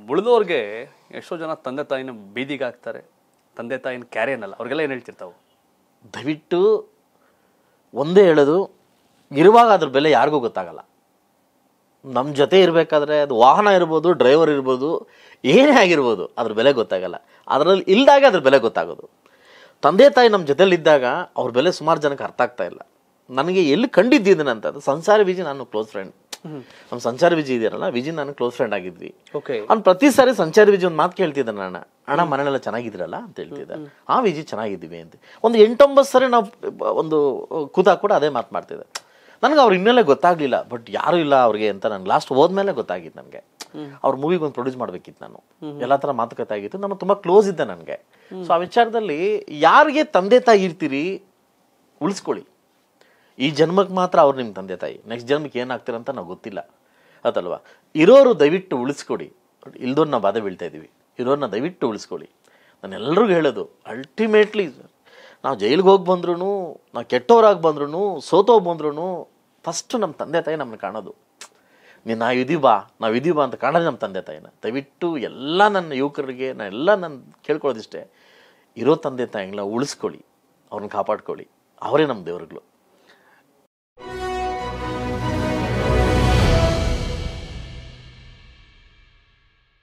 ಉಳಿದವ್ರಿಗೆ ಎಷ್ಟೋ ಜನ ತಂದೆ ತಾಯಿನ ಬೀದಿಗೆ ಹಾಕ್ತಾರೆ ತಂದೆ ತಾಯಿನ ಕ್ಯಾರೆ ಅನ್ನಲ್ಲ ಅವ್ರಿಗೆಲ್ಲ ಏನು ಹೇಳ್ತಿರ್ತಾವೆ ದಯವಿಟ್ಟು ಒಂದೇ ಹೇಳೋದು ಇರುವಾಗ ಅದ್ರ ಬೆಲೆ ಯಾರಿಗೂ ಗೊತ್ತಾಗಲ್ಲ ನಮ್ಮ ಜೊತೆ ಇರಬೇಕಾದ್ರೆ ಅದು ವಾಹನ ಇರ್ಬೋದು ಡ್ರೈವರ್ ಇರ್ಬೋದು ಏನೇ ಆಗಿರ್ಬೋದು ಅದ್ರ ಬೆಲೆ ಗೊತ್ತಾಗಲ್ಲ ಅದರಲ್ಲಿ ಇಲ್ದಾಗ ಅದ್ರ ಬೆಲೆ ಗೊತ್ತಾಗೋದು ತಂದೆ ತಾಯಿ ನಮ್ಮ ಜೊತೆಲಿದ್ದಾಗ ಅವ್ರ ಬೆಲೆ ಸುಮಾರು ಜನಕ್ಕೆ ಅರ್ಥ ಆಗ್ತಾ ಇಲ್ಲ ನನಗೆ ಎಲ್ಲಿ ಕಂಡಿದ್ದೀನಿ ಅಂತ ಸಂಸಾರ ವಿಜಿ ನಾನು ಕ್ಲೋಸ್ ಫ್ರೆಂಡ್ ನಮ್ಮ ಸಂಚಾರ ವಿಜಿ ಇದೆಯಲ್ಲ ವಿಜಿ ನಾನು ಕ್ಲೋಸ್ ಫ್ರೆಂಡ್ ಆಗಿದ್ವಿ ಓಕೆ ಅವ್ನು ಪ್ರತಿ ಸಾರಿ ಸಂಚಾರ ವಿಜಿ ಒಂದು ಮಾತು ಕೇಳ್ತಿದ್ದ ನಾನು ಅಣ್ಣ ಮನೆಯೆಲ್ಲ ಚೆನ್ನಾಗಿದ್ರಲ್ಲ ಅಂತ ಹೇಳ್ತಿದ್ದ ಆ ವಿಜಿ ಚೆನ್ನಾಗಿದ್ದೀವಿ ಅಂತ ಒಂದು ಎಂಟೊಂಬತ್ತು ಸರಿ ನಾವು ಒಂದು ಕೂತಾಗ ಕೂಡ ಅದೇ ಮಾತು ಮಾಡ್ತಿದ್ದೆ ನನಗೆ ಅವ್ರ ಹಿನ್ನೆಲೆ ಗೊತ್ತಾಗ್ಲಿಲ್ಲ ಬಟ್ ಯಾರು ಇಲ್ಲ ಅವ್ರಿಗೆ ಅಂತ ನನ್ಗೆ ಲಾಸ್ಟ್ ಹೋದ್ಮೇಲೆ ಗೊತ್ತಾಗಿತ್ತು ನನಗೆ ಅವ್ರ ಮೂವಿಗೆ ಒಂದು ಪ್ರೊಡ್ಯೂಸ್ ಮಾಡ್ಬೇಕಿತ್ತು ನಾನು ಎಲ್ಲ ಥರ ಮಾತುಕತೆ ಆಗಿತ್ತು ನಾನು ತುಂಬಾ ಕ್ಲೋಸ್ ಇದ್ದೆ ನನಗೆ ಸೊ ಆ ವಿಚಾರದಲ್ಲಿ ಯಾರಿಗೆ ತಂದೆ ತಾಯಿ ಇರ್ತೀರಿ ಉಳಿಸ್ಕೊಳ್ಳಿ ಈ ಜನ್ಮಕ್ಕೆ ಮಾತ್ರ ಅವ್ರು ನಿಮ್ಮ ತಂದೆ ತಾಯಿ ನೆಕ್ಸ್ಟ್ ಜನ್ಮಕ್ಕೆ ಏನಾಗ್ತೀರ ಅಂತ ನಾವು ಗೊತ್ತಿಲ್ಲ ಅದಲ್ವಾ ಇರೋರು ದಯವಿಟ್ಟು ಉಳಿಸ್ಕೊಡಿ ಇಲ್ದೋರ್ ನಾವು ಬಾಧೆ ಬೀಳ್ತಾ ಇದೀವಿ ಇರೋರ್ನ ದಯವಿಟ್ಟು ಉಳಿಸ್ಕೊಳ್ಳಿ ನಾನು ಎಲ್ರಿಗೂ ಹೇಳೋದು ಅಲ್ಟಿಮೇಟ್ಲಿ ನಾವು ಜೈಲಿಗೆ ಹೋಗಿ ಬಂದ್ರು ನಾವು ಕೆಟ್ಟವರಾಗಿ ಬಂದ್ರು ಸೋತೋಗಿ ಬಂದ್ರು ಫಸ್ಟ್ ನಮ್ಮ ತಂದೆ ತಾಯಿ ನಮ್ಮನ್ನ ಕಾಣೋದು ನೀನು ನಾವು ಇದೀವಿ ಬಾ ನಾವು ಇದೀವಿ ಬಾ ಅಂತ ಕಾಣೋದು ನಮ್ಮ ತಂದೆ ತಾಯಿನ ದಯವಿಟ್ಟು ಎಲ್ಲ ನನ್ನ ಯುವಕರಿಗೆ ನಾನು ಎಲ್ಲ ನಾನು ಕೇಳ್ಕೊಳ್ಳೋದಿಷ್ಟೇ ಇರೋ ತಂದೆ ತಾಯಿಗಳನ್ನ ಉಳಿಸ್ಕೊಳ್ಳಿ ಅವ್ರನ್ನ ಕಾಪಾಡ್ಕೊಳ್ಳಿ ಅವರೇ ನಮ್ಮ ದೇವರುಗಳು